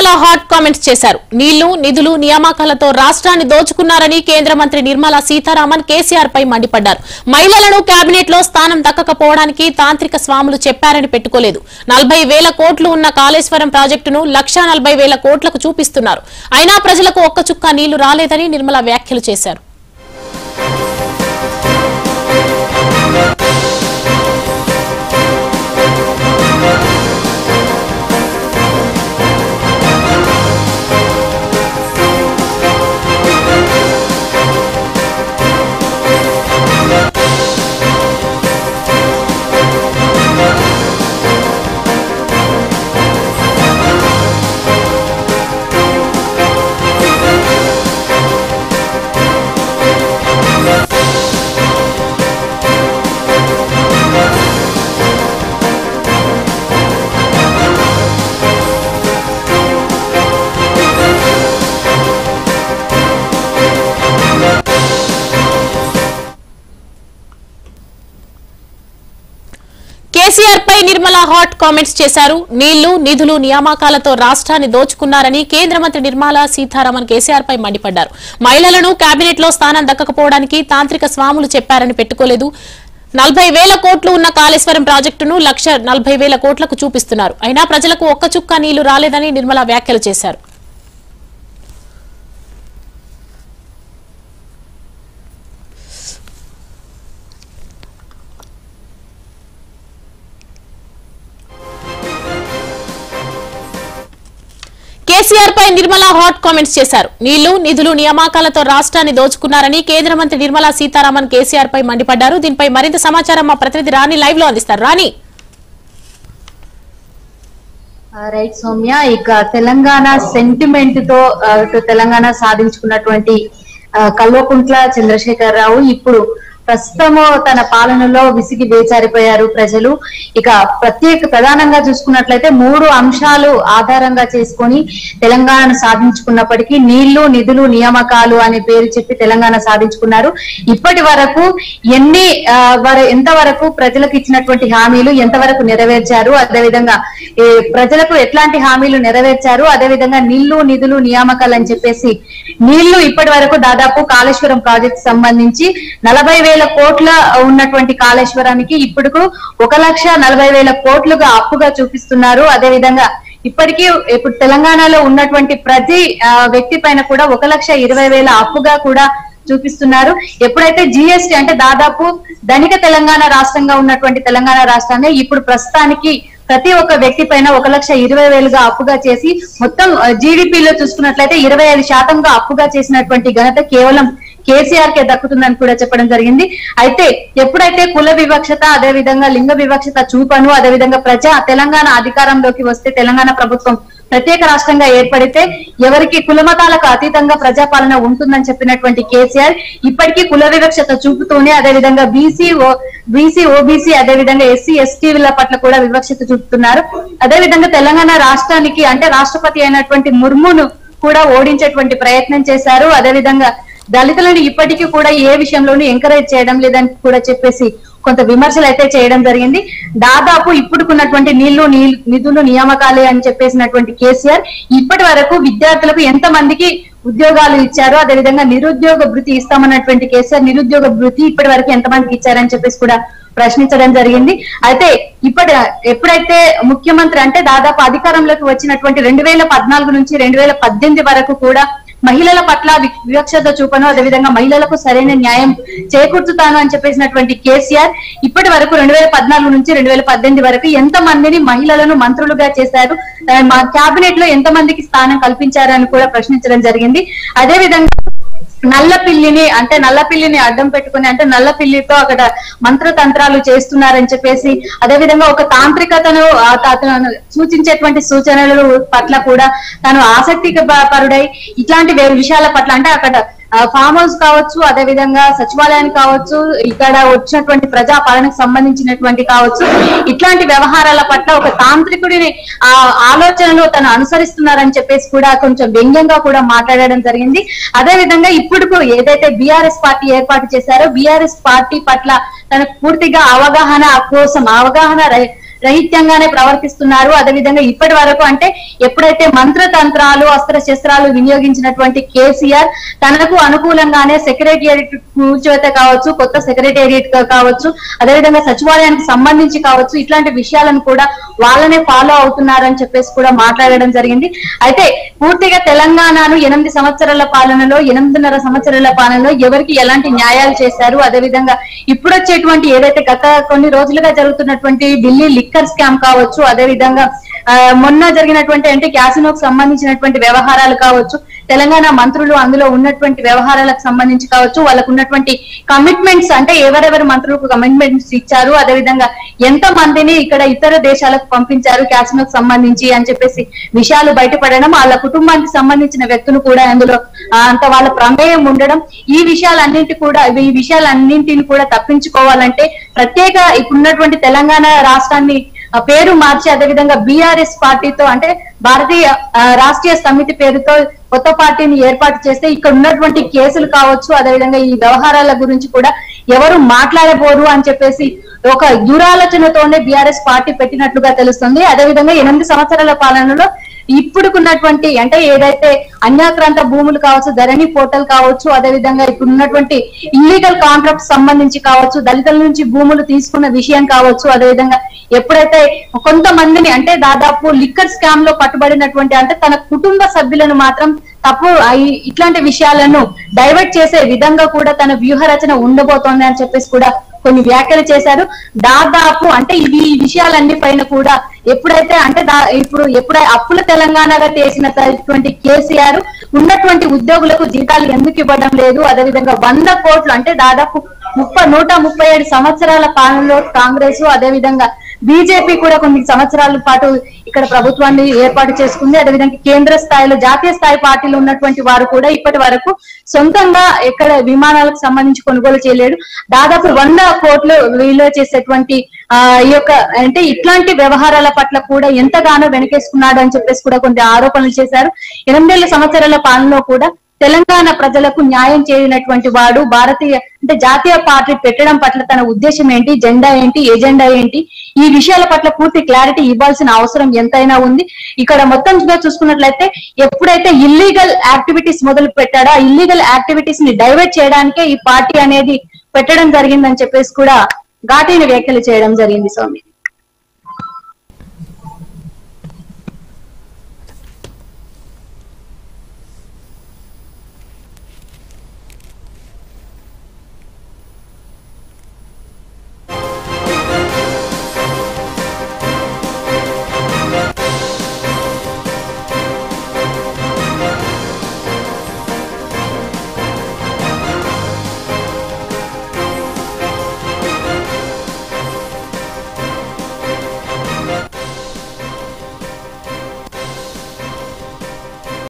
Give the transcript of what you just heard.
hot comments చేశారు నీళ్లు నిధులు నియామకాలతో రాష్ట్రాన్ని దోచుకున్నారని కేంద్ర మంత్రి నిర్మలా సీతారామన్ కేసీఆర్ పై మండిపడ్డారు మహిళలను కేబినెట్ లో స్థానం దక్కకపోవడానికి తాంత్రిక స్వాములు చెప్పారని పెట్టుకోలేదు నలభై వేల కోట్లు ఉన్న కాళేశ్వరం ప్రాజెక్టును లక్షా నలభై వేల కోట్లకు చూపిస్తున్నారు అయినా ప్రజలకు ఒక్క చుక్క నీళ్లు రాలేదని నిర్మలా వ్యాఖ్యలు చేశారు కేసీఆర్ పై నిర్మల హాట్ కామెంట్స్ చేశారు నీళ్లు నిధులు నియామకాలతో రాష్ట్రాన్ని దోచుకున్నారని కేంద్ర మంత్రి నిర్మలా సీతారామన్ కేసీఆర్ పై మండిపడ్డారు మహిళలను కేబినెట్ లో స్థానం దక్కకపోవడానికి తాంత్రిక స్వాములు చెప్పారని పెట్టుకోలేదు నలభై వేల కోట్లు ఉన్న కాళేశ్వరం ప్రాజెక్టును లక్ష నలభై వేల కోట్లకు చూపిస్తున్నారు అయినా ప్రజలకు ఒక్క చుక్క నీళ్లు రాలేదని నిర్మల వ్యాఖ్యలు చేశారు కేసీఆర్ పై నిర్మలా హాట్ కామెంట్స్ చేశారు నీళ్లు నిధులు నియామకాలతో రాష్ట్రాన్ని దోచుకున్నారని కేంద్ర మంత్రి నిర్మలా సీతారామన్ కేసీఆర్ పై మండిపడ్డారు దీనిపై మరింత సమాచారం మా ప్రతినిధి రాణి లైవ్ లో అందిస్తారు రాణి రైట్ సౌమ్య ఇక తెలంగాణ సెంటిమెంట్ తో ఆ, ఇటు తెలంగాణ సాధించుకున్నటువంటి ఆ, కల్వకుంట్ల చంద్రశేఖర్ రావు ఇప్పుడు ప్రస్తుతము తన పాలనలో విసిగి వేచారిపోయారు ప్రజలు ఇక ప్రత్యేక ప్రధానంగా చూసుకున్నట్లయితే మూడు అంశాలు ఆధారంగా చేసుకొని తెలంగాణను సాధించుకున్నప్పటికీ నీళ్లు నిధులు నియామకాలు అనే పేరు చెప్పి తెలంగాణ సాధించుకున్నారు ఇప్పటి వరకు ఎన్ని ఆ, వర- ఎంత వరకు ప్రజలకు ఇచ్చినటువంటి హామీలు ఎంతవరకు నెరవేర్చారు అదేవిధంగా ఏ, ప్రజలకు ఎట్లాంటి హామీలు నెరవేర్చారు అదేవిధంగా నీళ్లు నిధులు నియామకాలు అని చెప్పేసి నీళ్లు ఇప్పటి వరకు దాదాపు కాళేశ్వరం ప్రాజెక్ట్ సంబంధించి నలభై వేల కోట్ల ఉన్నటువంటి కాళేశ్వరానికి ఇప్పుడు ఒక లక్ష నలభై వేల కోట్లుగా అప్పుగా చూపిస్తున్నారు అదేవిధంగా ఇప్పటికీ ఇప్పుడు తెలంగాణలో ఉన్నటువంటి ప్రతి ఆ, వ్యక్తి పైన కూడా ఒక లక్ష ఇరవై వేల అప్పుగా కూడా చూపిస్తున్నారు ఎప్పుడైతే జిఎస్టి అంటే దాదాపు ధనిక తెలంగాణ రాష్ట్రంగా ఉన్నటువంటి తెలంగాణ రాష్ట్రాన్ని ఇప్పుడు ప్రస్తుతానికి ప్రతి ఒక్క వ్యక్తి పైన ఒక లక్ష ఇరవై వేలుగా అప్పుగా చేసి మొత్తం జీడిపిలో చూసుకున్నట్లయితే ఇరవై ఐదు శాతంగా అప్పుగా చేసినటువంటి ఘనత కేవలం కేసీఆర్ కే దక్కుతుందని కూడా చెప్పడం జరిగింది అయితే ఎప్పుడైతే కుల వివక్షత అదే విధంగా లింగ వివక్షత చూపను అదే విధంగా ప్రజా తెలంగాణ అధికారంలోకి వస్తే తెలంగాణ ప్రభుత్వం ప్రత్యేక రాష్ట్రంగా ఏర్పడితే ఎవరికి కులమతాలకు అతీతంగా ప్రజాపాలన ఉంటుందని చెప్పినటువంటి కేసీఆర్ ఇప్పటికీ కుల వివక్షత చూపుతూనే అదే విధంగా బీసీ బీసీ ఓబీసీ అదే విధంగా ఎస్సీ ఎస్టీల పట్ల కూడా వివక్షత చూపుతున్నారు అదే విధంగా తెలంగాణ రాష్ట్రానికి అంటే రాష్ట్రపతి అయినటువంటి ముర్మును కూడా ఓడించేటువంటి ప్రయత్నం చేశారు అదే విధంగా దళితులను ఇప్పటికీ కూడా ఏ విషయంలోనూ ఎంకరేజ్ చేయడం లేదని కూడా చెప్పేసి కొంత విమర్శలు అయితే చేయడం జరిగింది దాదాపు ఇప్పుడుకున్నటువంటి నీళ్లు నీళ్లు నిధులు నియామకాలే అని చెప్పేసినటువంటి కేసీఆర్ ఇప్పటి వరకు విద్యార్థులకు ఎంత మందికి ఉద్యోగాలు ఇచ్చారు అదేవిధంగా నిరుద్యోగ భృతి ఇస్తామన్నటువంటి కేసీఆర్ నిరుద్యోగ భృతి ఇప్పటి వరకు ఎంత మందికి ఇచ్చారని చెప్పేసి కూడా ప్రశ్నించడం జరిగింది అయితే ఇప్పటి ఎప్పుడైతే ముఖ్యమంత్రి అంటే దాదాపు అధికారంలోకి వచ్చినటువంటి రెండు వేల పద్నాలుగు నుంచి రెండు వేల పద్దెనిమిది వరకు కూడా మహిళల పట్ల వి- వివక్షత చూపను అదేవిధంగా మహిళలకు సరైన న్యాయం చేకూర్చుతాను అని చెప్పేసినటువంటి కేసీఆర్ ఇప్పటి వరకు రెండు వేల పద్నాలుగు నుంచి రెండు వేల పద్దెనిమిది వరకు ఎంత మందిని మహిళలను మంత్రులుగా చేశారు ఆ, మా కేబినెట్ లో ఎంత మందికి స్థానం కల్పించారని కూడా ప్రశ్నించడం జరిగింది అదే విధంగా నల్ల పిల్లిని అంటే నల్ల పిల్లిని అడ్డం పెట్టుకుని అంటే నల్ల పిల్లితో అక్కడ మంత్రతంత్రాలు చేస్తున్నారని చెప్పేసి అదే విధంగా ఒక తాంత్రికతను ఆ తాతను సూచించేటువంటి సూచనలు పట్ల కూడా తాను ఆసక్తి పరుడై ఇట్లాంటి వే- విషయాల పట్ల అంటే అక్కడ ఫామ్ హౌస్ కావచ్చు అదే విధంగా సచివాలయానికి కావచ్చు ఇక్కడ వచ్చినటువంటి ప్రజా పాలనకు సంబంధించినటువంటి కావచ్చు ఇట్లాంటి వ్యవహారాల పట్ల ఒక తాంత్రికుడిని ఆ ఆలోచనలు తను అనుసరిస్తున్నారని చెప్పేసి కూడా కొంచెం వ్యంగ్యంగా కూడా మాట్లాడడం జరిగింది అదే విధంగా ఇప్పుడు ఏదైతే బీఆర్ఎస్ పార్టీ ఏర్పాటు చేశారో బీఆర్ఎస్ పార్టీ పట్ల తనకు పూర్తిగా అవగాహన కోసం అవగాహన రహి- రహిత్యంగానే ప్రవర్తిస్తున్నారు అదేవిధంగా ఇప్పటి వరకు అంటే ఎప్పుడైతే మంత్రతంత్రాలు అస్త్ర శస్త్రాలు వినియోగించినటువంటి కేసీఆర్ తనకు అనుకూలంగానే సెక్రటేరియట్ కూర్చోత కావచ్చు కొత్త సెక్రటేరియట్ కావచ్చు అదేవిధంగా సచివాలయానికి సంబంధించి కావచ్చు ఇట్లాంటి విషయాలను కూడా వాళ్ళనే ఫాలో అవుతున్నారని చెప్పేసి కూడా మాట్లాడడం జరిగింది అయితే పూర్తిగా తెలంగాణను ఎనిమిది సంవత్సరాల పాలనలో ఎనిమిదిన్నర సంవత్సరాల పాలనలో ఎవరికి ఎలాంటి న్యాయాలు చేశారు అదేవిధంగా ఇప్పుడు వచ్చేటువంటి ఏదైతే గత కొన్ని రోజులుగా జరుగుతున్నటువంటి ఢిల్లీ లిక్కర్ స్కామ్ కావచ్చు అదేవిధంగా ఆ, మొన్న జరిగినటువంటి అంటే క్యాసినోకి సంబంధించినటువంటి వ్యవహారాలు కావచ్చు తెలంగాణ మంత్రులు అందులో ఉన్నటువంటి వ్యవహారాలకు సంబంధించి కావచ్చు వాళ్ళకు ఉన్నటువంటి కమిట్మెంట్స్ అంటే ఎవరెవరు మంత్రులకు కమిట్మెంట్స్ ఇచ్చారు అదేవిధంగా ఎంత మందిని ఇక్కడ ఇతర దేశాలకు పంపించారు క్యాసినోకి సంబంధించి అని చెప్పేసి విషయాలు బయటపడడం వాళ్ళ కుటుంబానికి సంబంధించిన వ్యక్తులు కూడా అందులో ఆ, అంత వాళ్ళ ప్రమేయం ఉండడం ఈ విషయాలన్నింటి కూడా ఈ విషయాలన్నింటిని కూడా తప్పించుకోవాలంటే ప్రత్యేక ఇప్పుడున్నటువంటి తెలంగాణ రాష్ట్రాన్ని ఆ పేరు మార్చి అదేవిధంగా బీఆర్ఎస్ పార్టీతో అంటే భారతీయ ఆ, రాష్ట్రీయ సమితి పేరుతో కొత్త పార్టీని ఏర్పాటు చేస్తే ఇక్కడ ఉన్నటువంటి కేసులు కావచ్చు అదేవిధంగా ఈ వ్యవహారాల గురించి కూడా ఎవరు మాట్లాడబోరు అని చెప్పేసి ఒక దురాలోచనతోనే బీఆర్ఎస్ పార్టీ పెట్టినట్లుగా తెలుస్తుంది అదేవిధంగా ఎనిమిది సంవత్సరాల పాలనలో ఇప్పుడుకున్నటువంటి అంటే ఏదైతే అన్యాక్రాంత భూములు కావచ్చు ధరణి పోర్టల్ కావచ్చు అదేవిధంగా ఇప్పుడు ఉన్నటువంటి ఇల్లీగల్ కాంట్రాక్ట్ సంబంధించి కావచ్చు దళితుల నుంచి భూములు తీసుకున్న విషయం కావచ్చు అదేవిధంగా ఎప్పుడైతే కొంతమందిని అంటే దాదాపు లిక్కర్ స్కామ్ లో పట్టుబడినటువంటి అంటే తన కుటుంబ సభ్యులను మాత్రం తప్పు అయి- ఇట్లాంటి విషయాలను డైవర్ట్ చేసే విధంగా కూడా తన వ్యూహ రచన ఉండబోతోంది అని చెప్పేసి కూడా కొన్ని వ్యాఖ్యలు చేశారు దాదాపు అంటే ఇవి ఈ విషయాలన్ని పైన కూడా ఎప్పుడైతే అంటే దా- ఇప్పుడు ఎప్పుడై అప్పుల తెలంగాణగా చేసినటువంటి కేసీఆర్ ఉన్నటువంటి ఉద్యోగులకు జీతాలు ఎందుకు ఇవ్వడం లేదు అదేవిధంగా వంద కోట్లు అంటే దాదాపు ముప్పై నూట ముప్పై ఏడు సంవత్సరాల పాలనలో కాంగ్రెస్ అదేవిధంగా బీజేపీ కూడా కొన్ని సంవత్సరాల పాటు ఇక్కడ ప్రభుత్వాన్ని ఏర్పాటు చేసుకుంది అదేవిధంగా కేంద్ర స్థాయిలో జాతీయ స్థాయి పార్టీలు ఉన్నటువంటి వారు కూడా ఇప్పటి వరకు సొంతంగా ఇక్కడ విమానాలకు సంబంధించి కొనుగోలు చేయలేడు దాదాపు వంద కోట్లు విలువ చేసేటువంటి ఆ ఈ యొక్క అంటే ఇట్లాంటి వ్యవహారాల పట్ల కూడా ఎంతగానో వెనకేసుకున్నాడు అని చెప్పేసి కూడా కొన్ని ఆరోపణలు చేశారు ఎనిమిదేళ్ల సంవత్సరాల పాలనలో కూడా తెలంగాణ ప్రజలకు న్యాయం చేయనటువంటి వాడు భారతీయ అంటే జాతీయ పార్టీ పెట్టడం పట్ల తన ఉద్దేశం ఏంటి జెండా ఏంటి ఎజెండా ఏంటి ఈ విషయాల పట్ల పూర్తి క్లారిటీ ఇవ్వాల్సిన అవసరం ఎంతైనా ఉంది ఇక్కడ మొత్తంగా చూసుకున్నట్లయితే ఎప్పుడైతే ఇల్లీగల్ యాక్టివిటీస్ మొదలు పెట్టాడో ఆ ఇల్లీగల్ యాక్టివిటీస్ ని డైవర్ట్ చేయడానికే ఈ పార్టీ అనేది పెట్టడం జరిగిందని చెప్పేసి కూడా ఘాటీని వ్యాఖ్యలు చేయడం జరిగింది స్వామి